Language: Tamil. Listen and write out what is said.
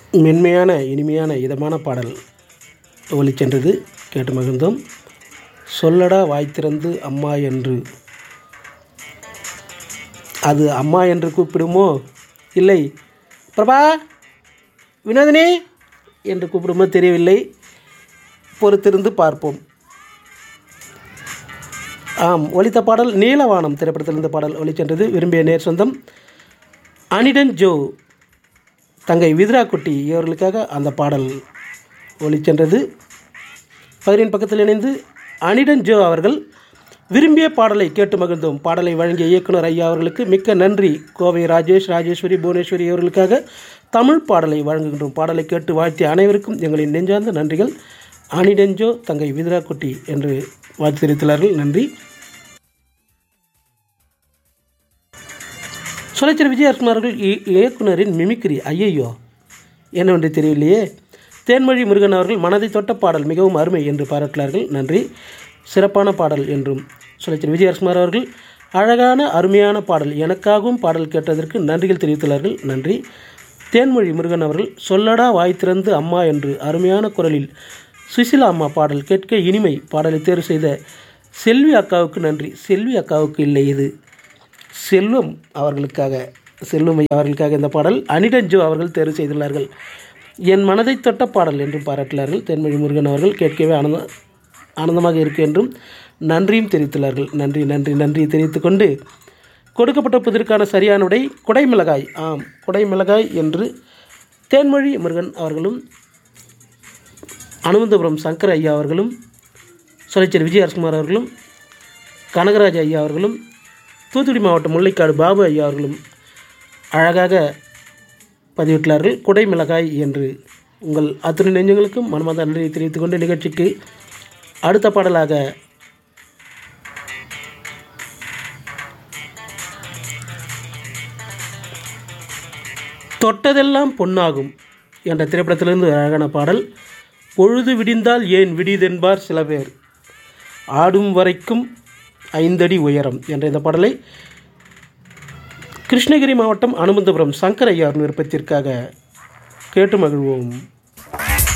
மென்மையான இனிமையான இதமான பாடல் ஒலிச்சென்றது கேட்டு மகிழ்ந்தோம் சொல்லடா வாய் திறந்து அம்மா என்று அது அம்மா என்று கூப்பிடுமோ இல்லை பிரபா வினோதினி என்று கூப்பிடுமோ தெரியவில்லை பொறுத்திருந்து பார்ப்போம் ஆம் ஒலித்த பாடல் நீலவானம் திரைப்படத்திலிருந்த பாடல் ஒலிச்சென்றது விரும்பிய நேர் சொந்தம் அனிடன் ஜோ தங்கை வித்ரா குட்டி இவர்களுக்காக அந்த பாடல் ஒலிச்சென்றது பகிரின் பக்கத்தில் இணைந்து அனிடன் ஜோ அவர்கள் விரும்பிய பாடலை கேட்டு மகிழ்ந்தோம் பாடலை வழங்கிய இயக்குனர் ஐயா அவர்களுக்கு மிக்க நன்றி கோவை ராஜேஷ் ராஜேஸ்வரி புவனேஸ்வரி அவர்களுக்காக தமிழ் பாடலை வழங்குகின்றோம் பாடலை கேட்டு வாழ்த்திய அனைவருக்கும் எங்களின் நெஞ்சார்ந்த நன்றிகள் அனிடெஞ்சோ தங்கை வித்ரா குட்டி என்று வாழ்த்து தெரிவித்துள்ளார்கள் நன்றி சொலைச்சர் விஜயகுமார் அவர்கள் இ- இயக்குனரின் மிமிக்ரி ஐயையோ என்னவென்று தெரியவில்லையே தேன்மொழி முருகன் அவர்கள் மனதை தொட்ட பாடல் மிகவும் அருமை என்று பாராட்டினார்கள் நன்றி சிறப்பான பாடல் என்றும் சொலைச்சர் விஜயகுமார் அவர்கள் அழகான அருமையான பாடல் எனக்காகவும் பாடல் கேட்டதற்கு நன்றிகள் தெரிவித்துள்ளார்கள் நன்றி தேன்மொழி முருகன் அவர்கள் சொல்லடா வாய் திறந்து அம்மா என்று அருமையான குரலில் சுசிலா அம்மா பாடல் கேட்க இனிமை பாடலை தேர்வு செய்த செல்வி அக்காவுக்கு நன்றி செல்வி அக்காவுக்கு இல்லை இது செல்வம் அவர்களுக்காக செல்வம் ஐயா அவர்களுக்காக இந்த பாடல் அனிடஞ்சோ அவர்கள் தேர்வு செய்துள்ளார்கள் என் மனதை தொட்ட பாடல் என்றும் பாராட்டினார்கள் தென்மொழி முருகன் அவர்கள் கேட்கவே ஆனந்த ஆனந்தமாக இருக்கு என்றும் நன்றியும் தெரிவித்துள்ளார்கள் நன்றி நன்றி நன்றி தெரிவித்துக்கொண்டு கொடுக்கப்பட்ட புதிருக்கான சரியான விடை குடைமிளகாய் ஆம் குடைமிளகாய் என்று தேன்மொழி முருகன் அவர்களும் அனுமந்தபுரம் சங்கர் ஐயா அவர்களும் சொலைச்சர் விஜயரசுமார் அவர்களும் கனகராஜ் ஐயா அவர்களும் தூத்துக்குடி மாவட்டம் முல்லைக்காடு பாபு ஐயா அவர்களும் அழகாக பதிவிட்டுள்ளார்கள் குடை மிளகாய் என்று உங்கள் அத்துணை நெஞ்சங்களுக்கும் மனமார்ந்த நன்றியை தெரிவித்துக் கொண்டு நிகழ்ச்சிக்கு அடுத்த பாடலாக தொட்டதெல்லாம் பொன்னாகும் என்ற திரைப்படத்திலிருந்து ஒரு அழகான பாடல் பொழுது விடிந்தால் ஏன் விடிதென்பார் சில பேர் ஆடும் வரைக்கும் ஐந்தடி உயரம் என்ற இந்த பாடலை கிருஷ்ணகிரி மாவட்டம் அனுமந்தபுரம் சங்கர் ஐயாவின் விருப்பத்திற்காக கேட்டு மகிழ்வோம்